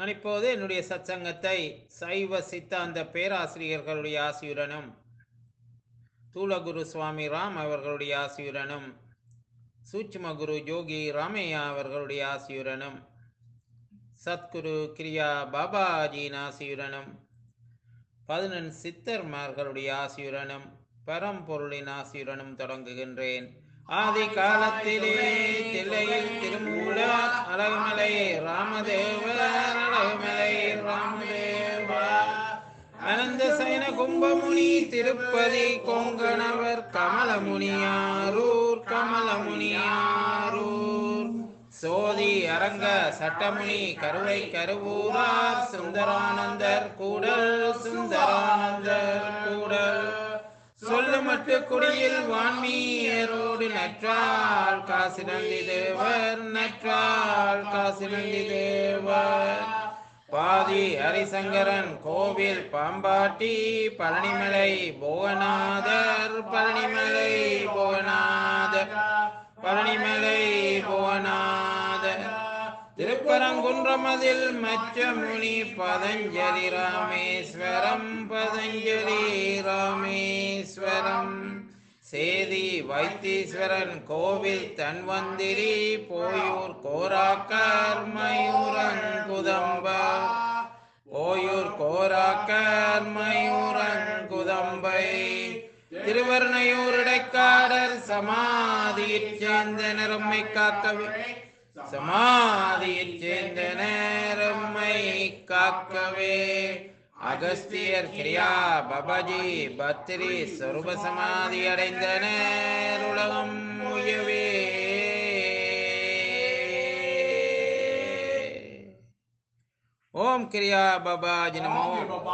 நான் இப்போது என்னுடைய சத்சங்கத்தை சைவ சித்தாந்த பேராசிரியர்களுடைய ஆசியுடனும் தூளகுரு சுவாமி ராம் அவர்களுடைய ஆசியுடனும் சூட்சும குரு ஜோகி ராமையா அவர்களுடைய ஆசியுடனும் சத்குரு கிரியா பாபாஜியின் ஆசியுடனும் பதினெண் சித்தர்மார்களுடைய ஆசியுடனும் பரம்பொருளின் ஆசியுடனும் தொடங்குகின்றேன் ஆதி காலத்திலே தில்லையில் திருமூல அழகுமலை ராமதேவர் அழகுமலை ராமதேவா அனந்த சயன கும்பமுனி திருப்பதி கொங்கணவர் கமலமுனியாரூர் கமலமுனியாரூர் சோதி அரங்க சட்டமுனி கருவை கருவூரார் சுந்தரானந்தர் கூடல் சுந்தரானந்தர் கூடல் சொல்லுமட்டு குடியில் வான்மீரோடு நற்றால் காசி நந்தி தேவர் நற்றால் காசி நந்தி தேவர் பாதி ஹரிசங்கரன் கோவில் பாம்பாட்டி பழனிமலை புவனாதர் பழனிமலை புவனாதர் பழனிமலை புவனாதர் திருப்பரங்குன்றமதில் மச்சமுனி பதஞ்சலி ராமேஸ்வரம் பதஞ்சலி ராமேஸ்வரம் சேதி வைத்தீஸ்வரன் கோவில் தன்வந்திரி போயூர் கோராக்கர் மயூரங்குதம்ப போயூர் கோராக்கர் மயூரங்குதம்பை திருவர்ணையூர் இடைக்காடர் சமாதியிற் சேர்ந்த நிறம்மை காக்கவே சமாதியிற் சேர்ந்த நேரம்மை காக்கவே அகஸ்தியர் கிரியா பபாஜி பத்திரி சொருப சமாதி அடைந்த நேருலகம் முயவே ஓம் கிரியா பபாஜி நமோ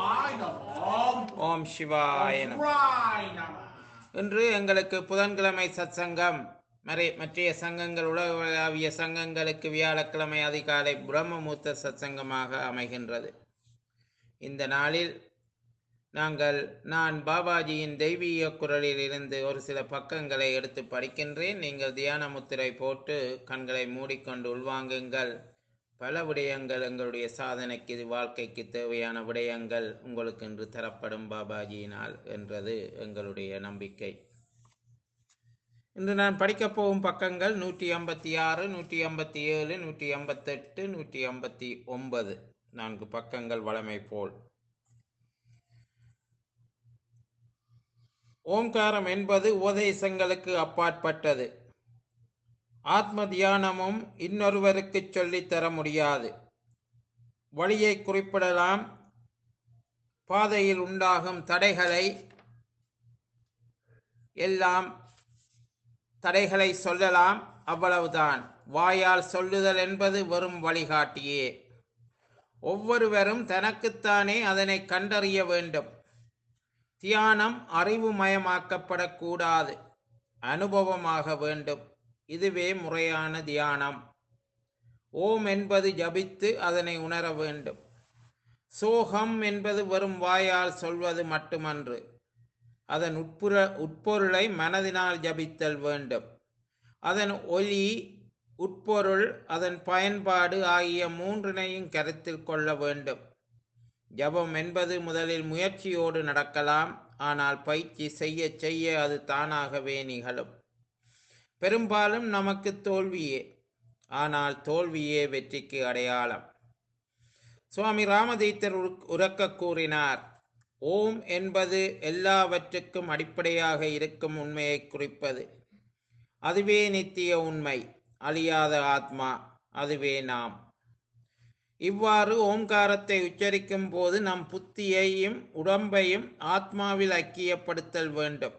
ஓம் சிவாய நமோ இன்று எங்களுக்கு புதன்கிழமை சத்சங்கம் மறை மற்றைய சங்கங்கள் உலகளாவிய சங்கங்களுக்கு வியாழக்கிழமை அதிகாலை பிரம்மமூர்த்த சத்சங்கமாக அமைகின்றது இந்த நாளில் நாங்கள் நான் பாபாஜியின் தெய்வீக குரலில் இருந்து ஒரு சில பக்கங்களை எடுத்து படிக்கின்றேன் நீங்கள் தியான முத்திரை போட்டு கண்களை மூடிக்கொண்டு உள்வாங்குங்கள் பல விடயங்கள் எங்களுடைய சாதனைக்கு வாழ்க்கைக்கு தேவையான விடயங்கள் உங்களுக்கு இன்று தரப்படும் பாபாஜியினால் என்றது எங்களுடைய நம்பிக்கை இன்று நான் படிக்கப் போகும் பக்கங்கள் நூற்றி ஐம்பத்தி ஆறு நூற்றி ஐம்பத்தி ஏழு நூற்றி ஐம்பத்தெட்டு நூற்றி ஐம்பத்தி ஒன்பது நான்கு பக்கங்கள் வளமை போல் ஓம்காரம் என்பது உபதேசங்களுக்கு அப்பாற்பட்டது ஆத்ம தியானமும் இன்னொருவருக்கு சொல்லித்தர முடியாது வழியை குறிப்பிடலாம் பாதையில் உண்டாகும் தடைகளை எல்லாம் தடைகளை சொல்லலாம் அவ்வளவுதான் வாயால் சொல்லுதல் என்பது வெறும் வழிகாட்டியே ஒவ்வொருவரும் தனக்குத்தானே அதனை கண்டறிய வேண்டும் தியானம் அறிவுமயமாக்கப்படக்கூடாது அனுபவமாக வேண்டும் இதுவே முறையான தியானம் ஓம் என்பது ஜபித்து அதனை உணர வேண்டும் சோகம் என்பது வெறும் வாயால் சொல்வது மட்டுமன்று அதன் உட்புற உட்பொருளை மனதினால் ஜபித்தல் வேண்டும் அதன் ஒலி உட்பொருள் அதன் பயன்பாடு ஆகிய மூன்றினையும் கருத்தில் கொள்ள வேண்டும் ஜபம் என்பது முதலில் முயற்சியோடு நடக்கலாம் ஆனால் பயிற்சி செய்ய செய்ய அது தானாகவே நிகழும் பெரும்பாலும் நமக்கு தோல்வியே ஆனால் தோல்வியே வெற்றிக்கு அடையாளம் சுவாமி ராமதீத்தர் உறக்க கூறினார் ஓம் என்பது எல்லாவற்றுக்கும் அடிப்படையாக இருக்கும் உண்மையை குறிப்பது அதுவே நித்திய உண்மை அழியாத ஆத்மா அதுவே நாம் இவ்வாறு ஓம்காரத்தை உச்சரிக்கும் போது நம் புத்தியையும் உடம்பையும் ஆத்மாவில் ஐக்கியப்படுத்தல் வேண்டும்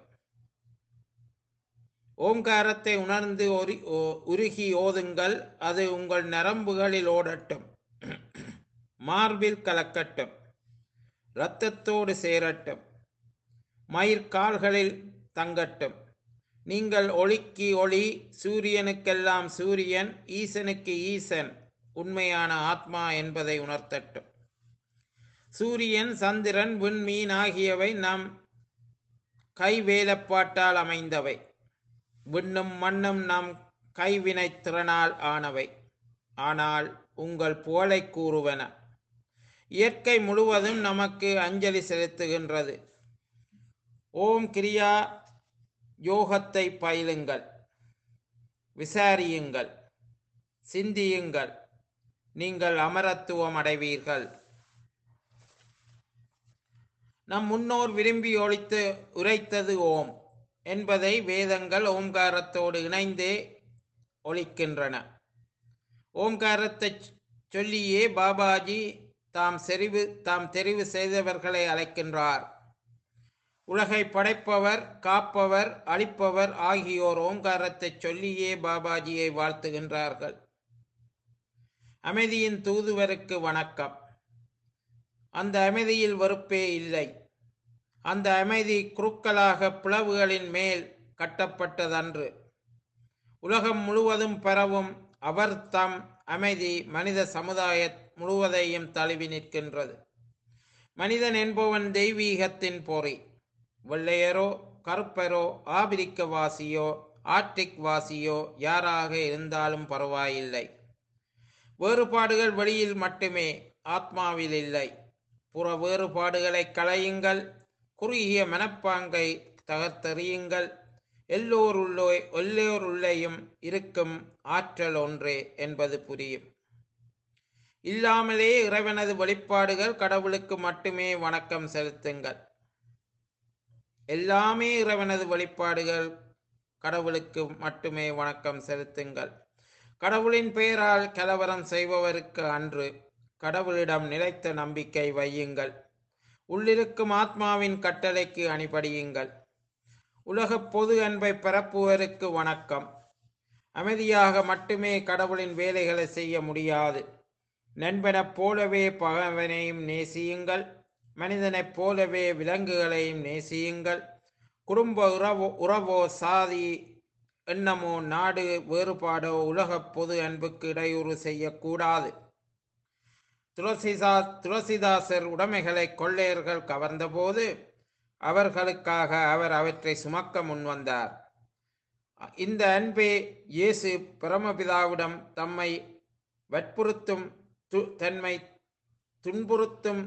ஓம்காரத்தை உணர்ந்து ஒரு உருகி ஓதுங்கள் அது உங்கள் நரம்புகளில் ஓடட்டும் மார்பில் கலக்கட்டும் இரத்தத்தோடு சேரட்டும் மயிர்கால்களில் தங்கட்டும் நீங்கள் ஒளிக்கு ஒளி சூரியனுக்கெல்லாம் சூரியன் ஈசனுக்கு ஈசன் உண்மையான ஆத்மா என்பதை உணர்த்தட்டும் சூரியன் சந்திரன் விண்மீன் ஆகியவை நம் கைவேலப்பாட்டால் அமைந்தவை விண்ணும் மண்ணும் நம் கைவினைத் திறனால் ஆனவை ஆனால் உங்கள் புகழை கூறுவன இயற்கை முழுவதும் நமக்கு அஞ்சலி செலுத்துகின்றது ஓம் கிரியா யோகத்தை பயிலுங்கள் விசாரியுங்கள் சிந்தியுங்கள் நீங்கள் அமரத்துவம் அடைவீர்கள் நம் முன்னோர் விரும்பி ஒழித்து உரைத்தது ஓம் என்பதை வேதங்கள் ஓம்காரத்தோடு இணைந்தே ஒழிக்கின்றன ஓம்காரத்தை சொல்லியே பாபாஜி தாம் செறிவு தாம் தெரிவு செய்தவர்களை அழைக்கின்றார் உலகை படைப்பவர் காப்பவர் அழிப்பவர் ஆகியோர் ஓங்காரத்தை சொல்லியே பாபாஜியை வாழ்த்துகின்றார்கள் அமைதியின் தூதுவருக்கு வணக்கம் அந்த அமைதியில் வெறுப்பே இல்லை அந்த அமைதி குறுக்கலாக பிளவுகளின் மேல் கட்டப்பட்டதன்று உலகம் முழுவதும் பரவும் அவர் தம் அமைதி மனித சமுதாய முழுவதையும் தழுவி நிற்கின்றது மனிதன் என்பவன் தெய்வீகத்தின் பொறி வெள்ளையரோ கருப்பரோ ஆபிரிக்க வாசியோ ஆர்டிக் வாசியோ யாராக இருந்தாலும் பரவாயில்லை வேறுபாடுகள் வெளியில் மட்டுமே ஆத்மாவில் இல்லை புற வேறுபாடுகளை களையுங்கள் குறுகிய மனப்பாங்கை தகர்த்தெறியுங்கள் எல்லோருள்ளோ எல்லோருள்ளேயும் இருக்கும் ஆற்றல் ஒன்றே என்பது புரியும் இல்லாமலே இறைவனது வெளிப்பாடுகள் கடவுளுக்கு மட்டுமே வணக்கம் செலுத்துங்கள் எல்லாமே இறைவனது வெளிப்பாடுகள் கடவுளுக்கு மட்டுமே வணக்கம் செலுத்துங்கள் கடவுளின் பெயரால் கலவரம் செய்பவருக்கு அன்று கடவுளிடம் நிலைத்த நம்பிக்கை வையுங்கள் உள்ளிருக்கும் ஆத்மாவின் கட்டளைக்கு அணிபடியுங்கள் உலகப் பொது அன்பை பரப்புவருக்கு வணக்கம் அமைதியாக மட்டுமே கடவுளின் வேலைகளை செய்ய முடியாது நண்பனைப் போலவே பகவனையும் நேசியுங்கள் மனிதனைப் போலவே விலங்குகளையும் நேசியுங்கள் குடும்ப உறவோ உறவோ சாதி எண்ணமோ நாடு வேறுபாடோ உலகப் பொது அன்புக்கு இடையூறு செய்யக்கூடாது துளசிதா துளசிதாசர் உடைமைகளை கொள்ளையர்கள் கவர்ந்தபோது அவர்களுக்காக அவர் அவற்றை சுமக்க முன்வந்தார் இந்த அன்பே இயேசு பரமபிதாவிடம் தம்மை வற்புறுத்தும் து தன்மை துன்புறுத்தும்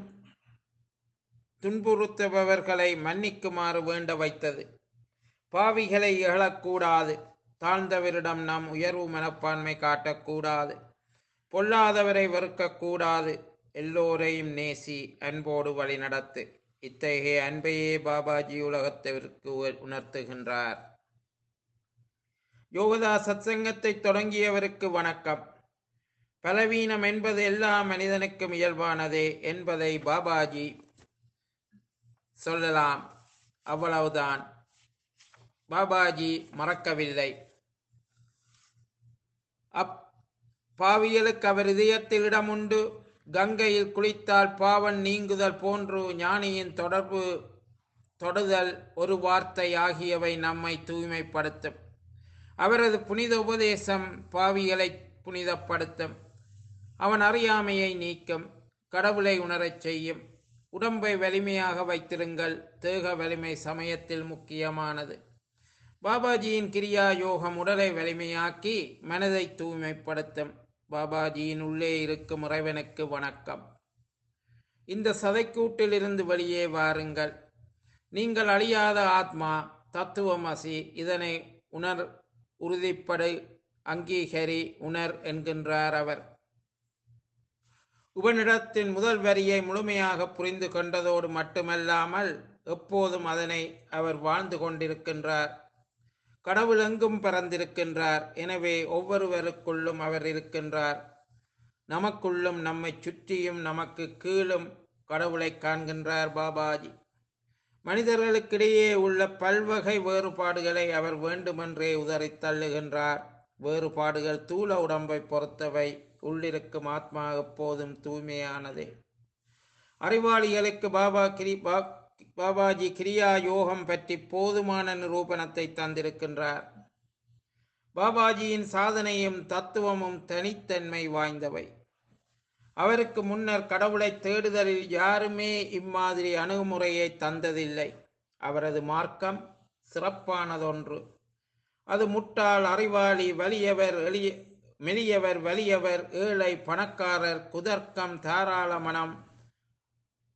துன்புறுத்துபவர்களை மன்னிக்குமாறு வேண்ட வைத்தது பாவிகளை இகழக்கூடாது தாழ்ந்தவரிடம் நாம் உயர்வு மனப்பான்மை காட்டக்கூடாது பொல்லாதவரை வெறுக்கக்கூடாது எல்லோரையும் நேசி அன்போடு வழிநடத்து இத்தகைய அன்பையே பாபாஜி உலகத்திற்கு உணர்த்துகின்றார் யோகதா சத்சங்கத்தை தொடங்கியவருக்கு வணக்கம் பலவீனம் என்பது எல்லா மனிதனுக்கும் இயல்பானதே என்பதை பாபாஜி சொல்லலாம் அவ்வளவுதான் பாபாஜி மறக்கவில்லை அப் பாவியலுக்கு அவர் இதயத்தில் இடம் உண்டு கங்கையில் குளித்தால் பாவன் நீங்குதல் போன்று ஞானியின் தொடர்பு தொடுதல் ஒரு வார்த்தை ஆகியவை நம்மை தூய்மைப்படுத்தும் அவரது புனித உபதேசம் பாவிகளை புனிதப்படுத்தும் அவன் அறியாமையை நீக்கும் கடவுளை உணரச் செய்யும் உடம்பை வலிமையாக வைத்திருங்கள் தேக வலிமை சமயத்தில் முக்கியமானது பாபாஜியின் கிரியா யோகம் உடலை வலிமையாக்கி மனதை தூய்மைப்படுத்தும் பாபாஜியின் உள்ளே இருக்கும் இறைவனுக்கு வணக்கம் இந்த சதைக்கூட்டிலிருந்து வெளியே வாருங்கள் நீங்கள் அழியாத ஆத்மா தத்துவமசி இதனை உணர் உறுதிப்படு அங்கீகரி உணர் என்கின்றார் அவர் உபனிடத்தின் முதல் வரியை முழுமையாக புரிந்து கொண்டதோடு மட்டுமல்லாமல் எப்போதும் அதனை அவர் வாழ்ந்து கொண்டிருக்கின்றார் கடவுள் எங்கும் பறந்திருக்கின்றார் எனவே ஒவ்வொருவருக்குள்ளும் அவர் இருக்கின்றார் நமக்குள்ளும் நம்மை சுற்றியும் நமக்கு கீழும் கடவுளை காண்கின்றார் பாபாஜி மனிதர்களுக்கிடையே உள்ள பல்வகை வேறுபாடுகளை அவர் வேண்டுமென்றே உதறித் தள்ளுகின்றார் வேறுபாடுகள் தூள உடம்பை பொறுத்தவை உள்ளிருக்கும் ஆத்மா எப்போதும் தூய்மையானதே அறிவாளிகளுக்கு பாபா கிரி பா பாபாஜி கிரியா யோகம் பற்றி போதுமான நிரூபணத்தை தந்திருக்கின்றார் பாபாஜியின் சாதனையும் தத்துவமும் தனித்தன்மை வாய்ந்தவை அவருக்கு முன்னர் கடவுளை தேடுதலில் யாருமே இம்மாதிரி அணுகுமுறையை தந்ததில்லை அவரது மார்க்கம் சிறப்பானதொன்று அது முட்டாள் அறிவாளி வலியவர் எளிய மெலியவர் வலியவர் ஏழை பணக்காரர் குதர்க்கம் தாராள மனம்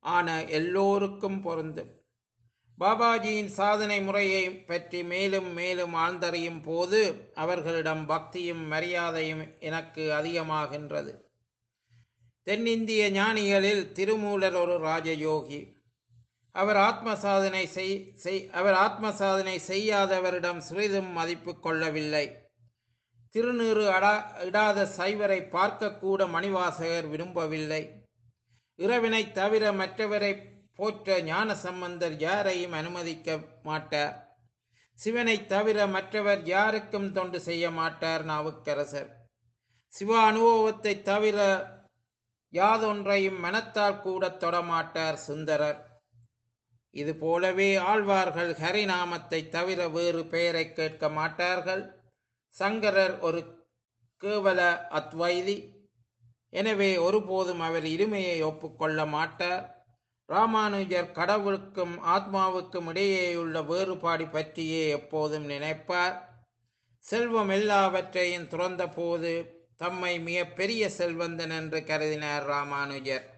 ஆன எல்லோருக்கும் பொருந்தும் பாபாஜியின் சாதனை முறையை பற்றி மேலும் மேலும் ஆழ்ந்தறியும் போது அவர்களிடம் பக்தியும் மரியாதையும் எனக்கு அதிகமாகின்றது தென்னிந்திய ஞானிகளில் திருமூலர் ஒரு ராஜயோகி அவர் ஆத்ம சாதனை செய் செய் அவர் ஆத்ம சாதனை செய்யாதவரிடம் சிறிதும் மதிப்பு கொள்ளவில்லை திருநீறு அடா இடாத சைவரை பார்க்கக்கூட மணிவாசகர் விரும்பவில்லை இறைவனை தவிர மற்றவரை போற்ற ஞான சம்பந்தர் யாரையும் அனுமதிக்க மாட்டார் சிவனை தவிர மற்றவர் யாருக்கும் தொண்டு செய்ய மாட்டார் நாவுக்கரசர் சிவ அனுபவத்தை தவிர யாதொன்றையும் மனத்தால் கூட தொடமாட்டார் சுந்தரர் இது போலவே ஆழ்வார்கள் ஹரிநாமத்தை தவிர வேறு பெயரை கேட்க மாட்டார்கள் சங்கரர் ஒரு கேவல அத்வைதி எனவே ஒருபோதும் அவர் இருமையை ஒப்புக்கொள்ள மாட்டார் ராமானுஜர் கடவுளுக்கும் ஆத்மாவுக்கும் இடையேயுள்ள வேறுபாடு பற்றியே எப்போதும் நினைப்பார் செல்வம் எல்லாவற்றையும் துறந்த போது தம்மை மிக பெரிய செல்வந்தன் என்று கருதினார் ராமானுஜர்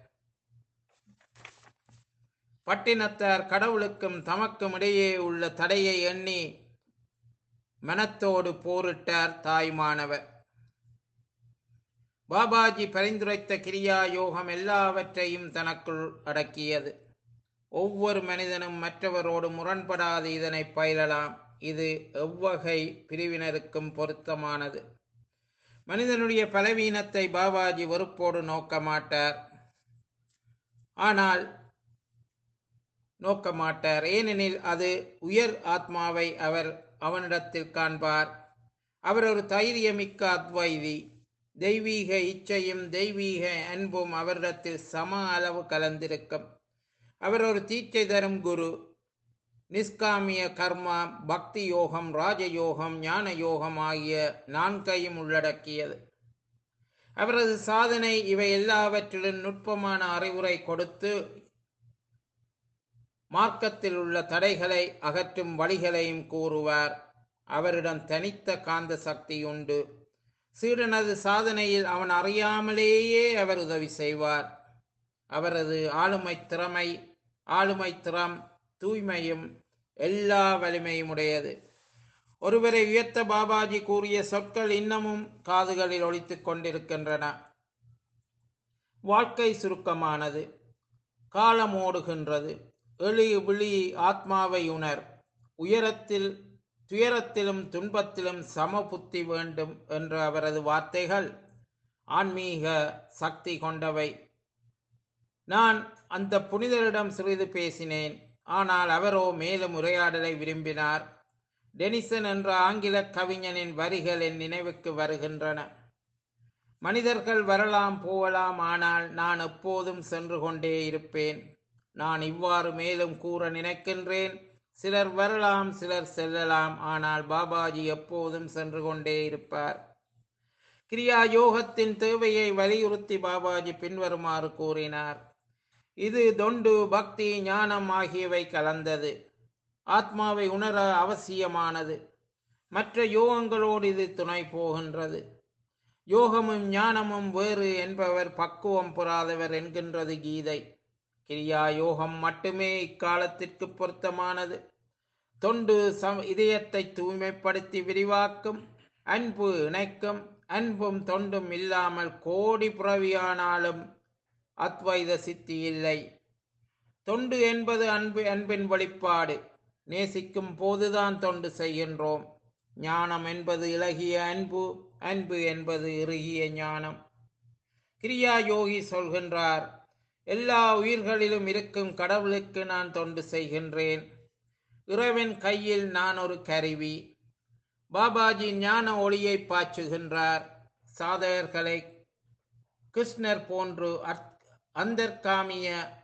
பட்டினத்தார் கடவுளுக்கும் தமக்கும் இடையே உள்ள தடையை எண்ணி மனத்தோடு போரிட்டார் தாய்மானவர் பாபாஜி பரிந்துரைத்த கிரியா யோகம் எல்லாவற்றையும் தனக்குள் அடக்கியது ஒவ்வொரு மனிதனும் மற்றவரோடு முரண்படாது இதனை பயிலலாம் இது எவ்வகை பிரிவினருக்கும் பொருத்தமானது மனிதனுடைய பலவீனத்தை பாபாஜி வெறுப்போடு நோக்க மாட்டார் ஆனால் நோக்க மாட்டார் ஏனெனில் அது உயர் ஆத்மாவை அவர் அவனிடத்தில் காண்பார் அவர் ஒரு தைரியமிக்க அத்வைதி தெய்வீக இச்சையும் தெய்வீக அன்பும் அவரிடத்தில் சம அளவு கலந்திருக்கும் அவர் ஒரு தீட்சை தரும் குரு நிஷ்காமிய கர்மா பக்தி யோகம் ராஜயோகம் ஞான யோகம் ஆகிய நான்கையும் உள்ளடக்கியது அவரது சாதனை இவை எல்லாவற்றிலும் நுட்பமான அறிவுரை கொடுத்து மார்க்கத்தில் உள்ள தடைகளை அகற்றும் வழிகளையும் கூறுவார் அவரிடம் தனித்த காந்த சக்தி உண்டு சீடனது சாதனையில் அவன் அறியாமலேயே அவர் உதவி செய்வார் அவரது ஆளுமை திறமை ஆளுமை திறம் தூய்மையும் எல்லா வலிமையும் உடையது ஒருவரை உயர்த்த பாபாஜி கூறிய சொற்கள் இன்னமும் காதுகளில் ஒலித்துக் கொண்டிருக்கின்றன வாழ்க்கை சுருக்கமானது காலம் ஓடுகின்றது எளி விழி ஆத்மாவை உணர் உயரத்தில் துயரத்திலும் துன்பத்திலும் சம புத்தி வேண்டும் என்ற அவரது வார்த்தைகள் ஆன்மீக சக்தி கொண்டவை நான் அந்த புனிதரிடம் சிறிது பேசினேன் ஆனால் அவரோ மேலும் உரையாடலை விரும்பினார் டெனிசன் என்ற ஆங்கில கவிஞனின் வரிகள் என் நினைவுக்கு வருகின்றன மனிதர்கள் வரலாம் போகலாம் ஆனால் நான் எப்போதும் சென்று கொண்டே இருப்பேன் நான் இவ்வாறு மேலும் கூற நினைக்கின்றேன் சிலர் வரலாம் சிலர் செல்லலாம் ஆனால் பாபாஜி எப்போதும் சென்று கொண்டே இருப்பார் கிரியா யோகத்தின் தேவையை வலியுறுத்தி பாபாஜி பின்வருமாறு கூறினார் இது தொண்டு பக்தி ஞானம் ஆகியவை கலந்தது ஆத்மாவை உணர அவசியமானது மற்ற யோகங்களோடு இது துணை போகின்றது யோகமும் ஞானமும் வேறு என்பவர் பக்குவம் பெறாதவர் என்கின்றது கீதை கிரியா யோகம் மட்டுமே இக்காலத்திற்கு பொருத்தமானது தொண்டு சம் இதயத்தை தூய்மைப்படுத்தி விரிவாக்கும் அன்பு இணைக்கும் அன்பும் தொண்டும் இல்லாமல் கோடி புறவியானாலும் அத்வைத சித்தி இல்லை தொண்டு என்பது அன்பு அன்பின் வெளிப்பாடு நேசிக்கும் போதுதான் தொண்டு செய்கின்றோம் ஞானம் என்பது இலகிய அன்பு அன்பு என்பது இறுகிய ஞானம் கிரியா யோகி சொல்கின்றார் எல்லா உயிர்களிலும் இருக்கும் கடவுளுக்கு நான் தொண்டு செய்கின்றேன் இறைவன் கையில் நான் ஒரு கருவி பாபாஜி ஞான ஒளியை பாய்ச்சுகின்றார் சாதகர்களை கிருஷ்ணர் போன்று அந்தர்காமிய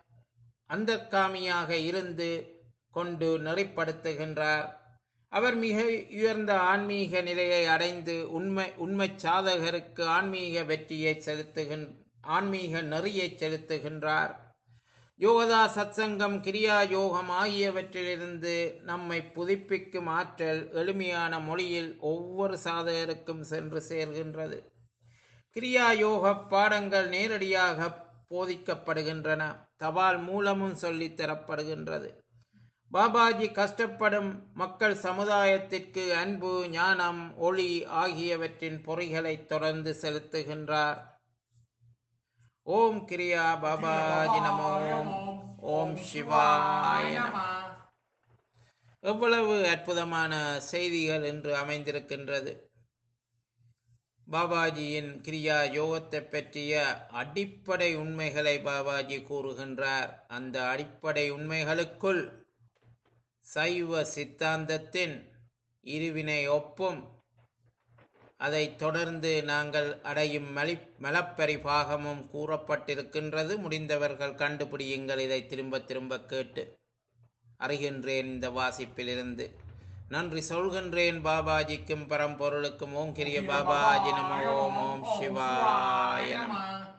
அந்தர்காமியாக இருந்து கொண்டு நெறிப்படுத்துகின்றார் அவர் மிக உயர்ந்த ஆன்மீக நிலையை அடைந்து உண்மை உண்மை சாதகருக்கு ஆன்மீக வெற்றியை செலுத்துகின் ஆன்மீக நெறியை செலுத்துகின்றார் யோகதா சத்சங்கம் கிரியா யோகம் ஆகியவற்றிலிருந்து நம்மை புதுப்பிக்கும் ஆற்றல் எளிமையான மொழியில் ஒவ்வொரு சாதகருக்கும் சென்று சேர்கின்றது கிரியா யோக பாடங்கள் நேரடியாக போதிக்கப்படுகின்றன தபால் மூலமும் சொல்லித் தரப்படுகின்றது பாபாஜி கஷ்டப்படும் மக்கள் சமுதாயத்திற்கு அன்பு ஞானம் ஒளி ஆகியவற்றின் பொறிகளை தொடர்ந்து செலுத்துகின்றார் ஓம் கிரியா பாபாஜி நமோ ஓம் சிவாய நம எவ்வளவு அற்புதமான செய்திகள் என்று அமைந்திருக்கின்றது பாபாஜியின் கிரியா யோகத்தை பற்றிய அடிப்படை உண்மைகளை பாபாஜி கூறுகின்றார் அந்த அடிப்படை உண்மைகளுக்குள் சைவ சித்தாந்தத்தின் இருவினை ஒப்பும் அதைத் தொடர்ந்து நாங்கள் அடையும் மலி மலப்பரிபாகமும் கூறப்பட்டிருக்கின்றது முடிந்தவர்கள் கண்டுபிடியுங்கள் இதை திரும்ப திரும்ப கேட்டு அறிகின்றேன் இந்த வாசிப்பிலிருந்து நன்றி சொல்கின்றேன் பாபாஜிக்கும் பரம்பொருளுக்கும் ஓம் கிரிய பாபாஜி நம ஓம் ஓம் சிவாய நம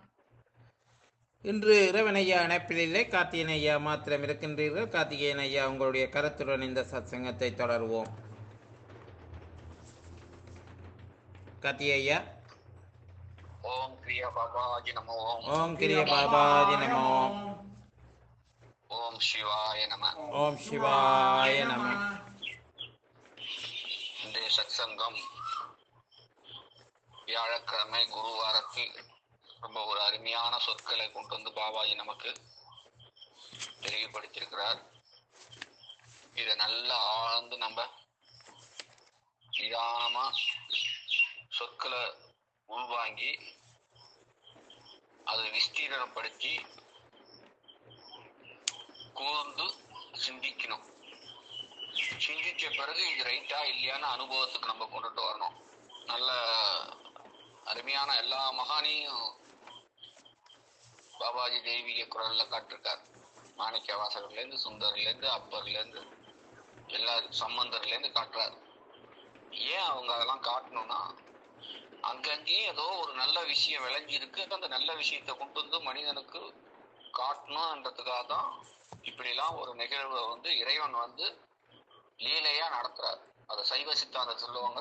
இன்று இறைவனையா இணைப்பிலே கார்த்திகேயன் ஐயா மாத்திரம் இருக்கின்றீர்கள் கார்த்திகேயன் ஐயா உங்களுடைய கருத்துடன் இந்த சத்சங்கத்தை தொடருவோம் கார்த்திகேய ஐயா ஓம் கிரியா பாபாஜி நம ஓம் ஓம் கிரிய பாபாஜி நம ஓம் ஓம் சிவாய நம ஓம் சிவாய நம இன்றைய சத்சங்கம் வியாழக்கிழமை குருவாரத்தில் ரொம்ப ஒரு அருமையான சொற்களை கொண்டு வந்து பாபாஜி நமக்கு தெளிவுபடுத்தியிருக்கிறார் இதை நல்லா ஆழ்ந்து நம்ம நிதானமா சொற்களை உள்வாங்கி அதை விஸ்தீரணப்படுத்தி கூர்ந்து சிந்திக்கணும் சிந்திச்ச பிறகு இது ரைட்டா இல்லையான்னு அனுபவத்துக்கு நம்ம கொண்டுட்டு வரணும் நல்ல அருமையான எல்லா மகானையும் பாபாஜி தெய்வீக குரல்ல காட்டிருக்கார் மாணிக்க வாசகர்ல இருந்து சுந்தர்ல இருந்து அப்பர்ல இருந்து எல்லா சம்பந்தர்ல இருந்து காட்டுறாரு ஏன் அவங்க அதெல்லாம் காட்டணும்னா அங்கங்கேயும் ஏதோ ஒரு நல்ல விஷயம் விளைஞ்சிருக்கு அந்த நல்ல விஷயத்தை கொண்டு வந்து மனிதனுக்கு காட்டணும்ன்றதுக்காக தான் இப்படிலாம் ஒரு நிகழ்வை வந்து இறைவன் வந்து லீலையா நடத்துறார் அதை சைவ சித்தாந்தம் சொல்லுவாங்க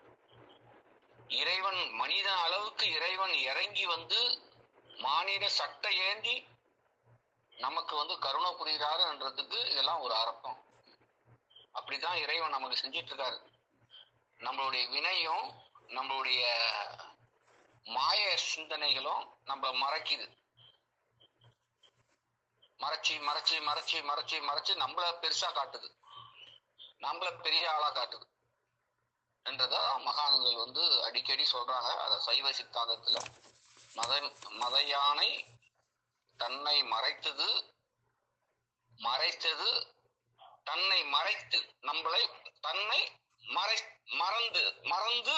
இறைவன் மனித அளவுக்கு இறைவன் இறங்கி வந்து மானிட சட்டை ஏந்தி நமக்கு வந்து கருணை புரிகிறாருன்றதுக்கு இதெல்லாம் ஒரு அர்த்தம் அப்படிதான் இறைவன் நமக்கு செஞ்சிட்டு இருக்காரு நம்மளுடைய வினையும் நம்மளுடைய மாய சிந்தனைகளும் நம்ம மறைக்குது மறைச்சி மறைச்சி மறைச்சி மறைச்சி மறைச்சி நம்மள பெருசா காட்டுது நம்மள பெரிய ஆளா காட்டுது என்றதா மகான்கள் வந்து அடிக்கடி சொல்றாங்க அத சைவ சித்தாந்தத்துல மத மத யானை தன்னை மறைத்தது மறைத்தது தன்னை மறைத்து நம்மளை தன்னை மறை மறந்து மறந்து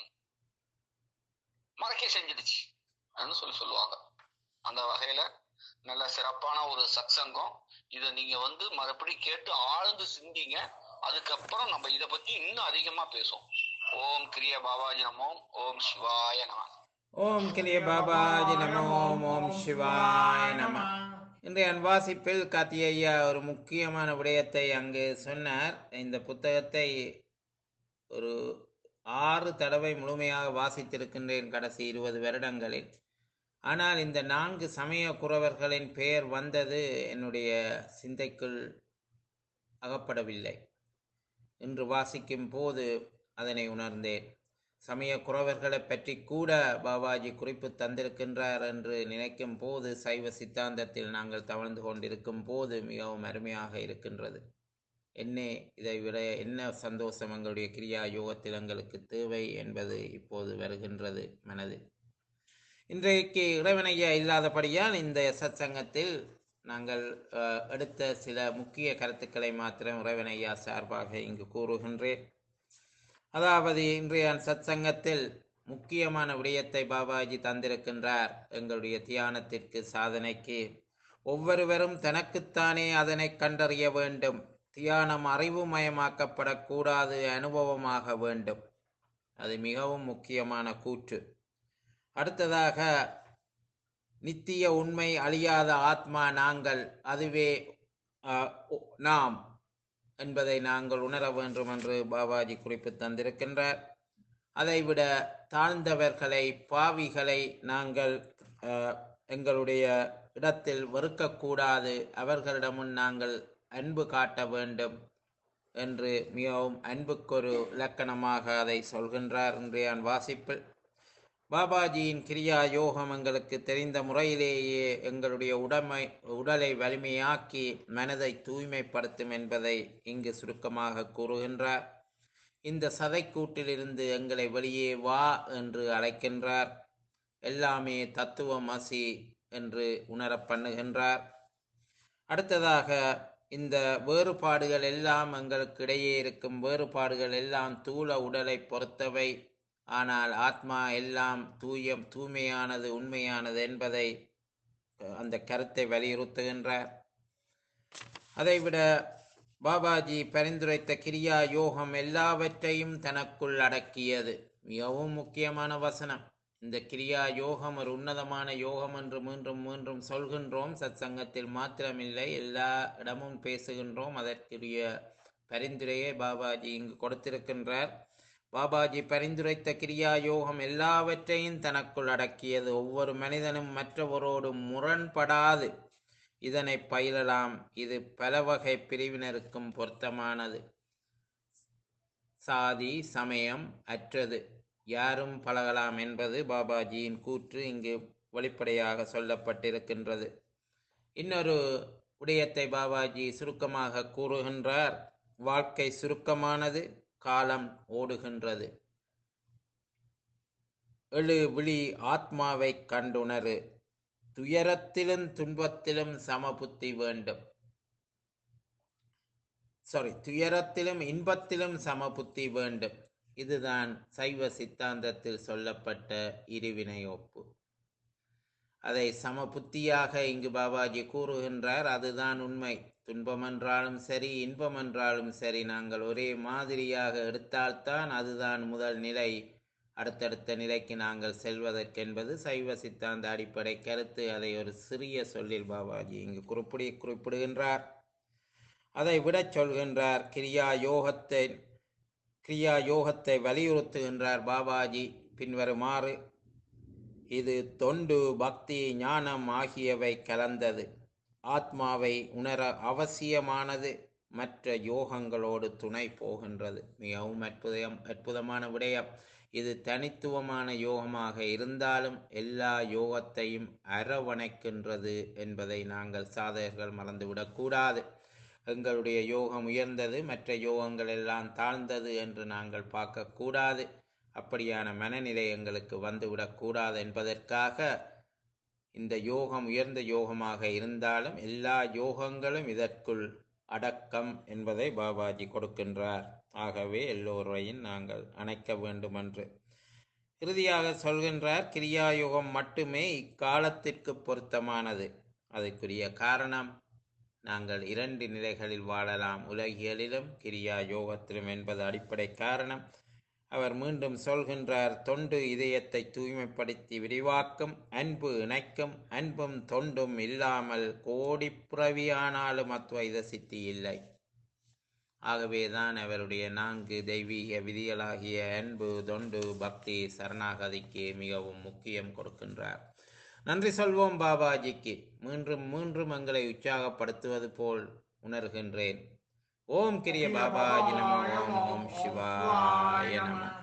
மறைக்க செஞ்சிடுச்சு அப்படின்னு சொல்லி சொல்லுவாங்க அந்த வகையில நல்ல சிறப்பான ஒரு சத்சங்கம் இதை நீங்க வந்து மறுபடி கேட்டு ஆழ்ந்து சிந்திங்க அதுக்கப்புறம் நம்ம இத பத்தி இன்னும் அதிகமா பேசுவோம் ஓம் கிரிய பாபாஜி நமோம் ஓம் சிவாய நம ஓம் கிரிய பாபாஜி நம ஓம் ஓம் சிவாய நம இன்றைய வாசிப்பில் கார்த்திகை ஐயா ஒரு முக்கியமான விடயத்தை அங்கு சொன்னார் இந்த புத்தகத்தை ஒரு ஆறு தடவை முழுமையாக வாசித்திருக்கின்றேன் கடைசி இருபது வருடங்களில் ஆனால் இந்த நான்கு சமய குறவர்களின் பெயர் வந்தது என்னுடைய சிந்தைக்குள் அகப்படவில்லை இன்று வாசிக்கும் போது அதனை உணர்ந்தேன் சமய குறவர்களை பற்றி கூட பாபாஜி குறிப்பு தந்திருக்கின்றார் என்று நினைக்கும் போது சைவ சித்தாந்தத்தில் நாங்கள் தவழ்ந்து கொண்டிருக்கும் போது மிகவும் அருமையாக இருக்கின்றது என்ன இதை விட என்ன சந்தோஷம் எங்களுடைய கிரியா யோகத்தில் எங்களுக்கு தேவை என்பது இப்போது வருகின்றது மனதில் இன்றைக்கு இறைவனையா இல்லாதபடியால் இந்த சத்சங்கத்தில் நாங்கள் அஹ், எடுத்த சில முக்கிய கருத்துக்களை மாத்திரம் இறைவனையா சார்பாக இங்கு கூறுகின்றேன் அதாவது இன்றைய சத்சங்கத்தில் முக்கியமான விடயத்தை பாபாஜி தந்திருக்கின்றார் எங்களுடைய தியானத்திற்கு சாதனைக்கு ஒவ்வொருவரும் தனக்குத்தானே அதனை கண்டறிய வேண்டும் தியானம் அறிவுமயமாக்கப்படக்கூடாது அனுபவமாக வேண்டும் அது மிகவும் முக்கியமான கூற்று அடுத்ததாக நித்திய உண்மை அழியாத ஆத்மா நாங்கள் அதுவே அஹ், ஒ- நாம் என்பதை நாங்கள் உணர வேண்டும் என்று பாபாஜி குறிப்பு தந்திருக்கின்றார் அதைவிட தாழ்ந்தவர்களை பாவிகளை நாங்கள் அஹ், எங்களுடைய இடத்தில் வெறுக்கக்கூடாது அவர்களிடமும் நாங்கள் அன்பு காட்ட வேண்டும் என்று மிகவும் அன்புக்கொரு இலக்கணமாக அதை சொல்கின்றார் இன்றைய வாசிப்பில் பாபாஜியின் கிரியா யோகம் எங்களுக்கு தெரிந்த முறையிலேயே எங்களுடைய உடமை உடலை வலிமையாக்கி மனதை தூய்மைப்படுத்தும் என்பதை இங்கு சுருக்கமாக கூறுகின்றார் இந்த சதைக்கூட்டிலிருந்து எங்களை வெளியே வா என்று அழைக்கின்றார் எல்லாமே தத்துவம் அசி என்று உணரப் பண்ணுகின்றார் அடுத்ததாக இந்த வேறுபாடுகள் எல்லாம் எங்களுக்கு இடையே இருக்கும் வேறுபாடுகள் எல்லாம் தூள உடலை பொறுத்தவை ஆனால் ஆத்மா எல்லாம் தூயம் தூய்மையானது உண்மையானது என்பதை அஹ், அந்த கருத்தை வலியுறுத்துகின்றார் அதைவிட பாபாஜி பரிந்துரைத்த கிரியா யோகம் எல்லாவற்றையும் தனக்குள் அடக்கியது மிகவும் முக்கியமான வசனம் இந்த கிரியா யோகம் ஒரு உன்னதமான யோகம் என்று மீண்டும் மீண்டும் சொல்கின்றோம் சத்சங்கத்தில் மாத்திரமில்லை எல்லா இடமும் பேசுகின்றோம் அதற்குரிய பரிந்துரையை பாபாஜி இங்கு கொடுத்திருக்கின்றார் பாபாஜி பரிந்துரைத்த கிரியா யோகம் எல்லாவற்றையும் தனக்குள் அடக்கியது ஒவ்வொரு மனிதனும் மற்றவரோடு முரண்படாது இதனை பயிலலாம் இது பல வகை பிரிவினருக்கும் பொருத்தமானது சாதி சமயம் அற்றது யாரும் பழகலாம் என்பது பாபாஜியின் கூற்று இங்கு வெளிப்படையாக சொல்லப்பட்டிருக்கின்றது இன்னொரு விடயத்தை பாபாஜி சுருக்கமாக கூறுகின்றார் வாழ்க்கை சுருக்கமானது காலம் ஓடுகின்றது எழு விழி ஆத்மாவை கண்டுணரு துயரத்திலும் துன்பத்திலும் சமபுத்தி வேண்டும் சாரி துயரத்திலும் இன்பத்திலும் சமபுத்தி வேண்டும் இதுதான் சைவ சித்தாந்தத்தில் சொல்லப்பட்ட இருவினை ஒப்பு அதை சமபுத்தியாக இங்கு பாபாஜி கூறுகின்றார் அதுதான் உண்மை துன்பம் என்றாலும் சரி இன்பம் என்றாலும் சரி நாங்கள் ஒரே மாதிரியாக எடுத்தால்தான் அதுதான் முதல் நிலை அடுத்தடுத்த நிலைக்கு நாங்கள் செல்வதற்கென்பது சைவ சித்தாந்த அடிப்படை கருத்து அதை ஒரு சிறிய சொல்லில் பாபாஜி இங்கு குறிப்பிடி குறிப்பிடுகின்றார் அதை விடச் சொல்கின்றார் கிரியா யோகத்தை கிரியா யோகத்தை வலியுறுத்துகின்றார் பாபாஜி பின்வருமாறு இது தொண்டு பக்தி ஞானம் ஆகியவை கலந்தது ஆத்மாவை உணர அவசியமானது மற்ற யோகங்களோடு துணை போகின்றது மிகவும் அற்புதம் அற்புதமான விடயம் இது தனித்துவமான யோகமாக இருந்தாலும் எல்லா யோகத்தையும் அரவணைக்கின்றது என்பதை நாங்கள் சாதகர்கள் மறந்துவிடக்கூடாது எங்களுடைய யோகம் உயர்ந்தது மற்ற யோகங்கள் எல்லாம் தாழ்ந்தது என்று நாங்கள் பார்க்கக்கூடாது அப்படியான மனநிலை எங்களுக்கு வந்துவிடக்கூடாது என்பதற்காக இந்த யோகம் உயர்ந்த யோகமாக இருந்தாலும் எல்லா யோகங்களும் இதற்குள் அடக்கம் என்பதை பாபாஜி கொடுக்கின்றார் ஆகவே எல்லோரையும் நாங்கள் அணைக்க வேண்டும் என்று இறுதியாக சொல்கின்றார் கிரியா யோகம் மட்டுமே இக்காலத்திற்கு பொருத்தமானது அதற்குரிய காரணம் நாங்கள் இரண்டு நிலைகளில் வாழலாம் உலகியலிலும் கிரியா யோகத்திலும் என்பது அடிப்படை காரணம் அவர் மீண்டும் சொல்கின்றார் தொண்டு இதயத்தை தூய்மைப்படுத்தி விரிவாக்கும் அன்பு இணைக்கும் அன்பும் தொண்டும் இல்லாமல் கோடி பிறவியானாலும் அத்வைத சித்தி இல்லை ஆகவேதான் அவருடைய நான்கு தெய்வீக விதிகளாகிய அன்பு தொண்டு பக்தி சரணாகதிக்கு மிகவும் முக்கியம் கொடுக்கின்றார் நன்றி சொல்வோம் பாபாஜிக்கு மீண்டும் மீண்டும் எங்களை உற்சாகப்படுத்துவது போல் உணர்கின்றேன் ஓம் கிரிய பாபாஜி நம ஓம் ஓம் சிவாய நம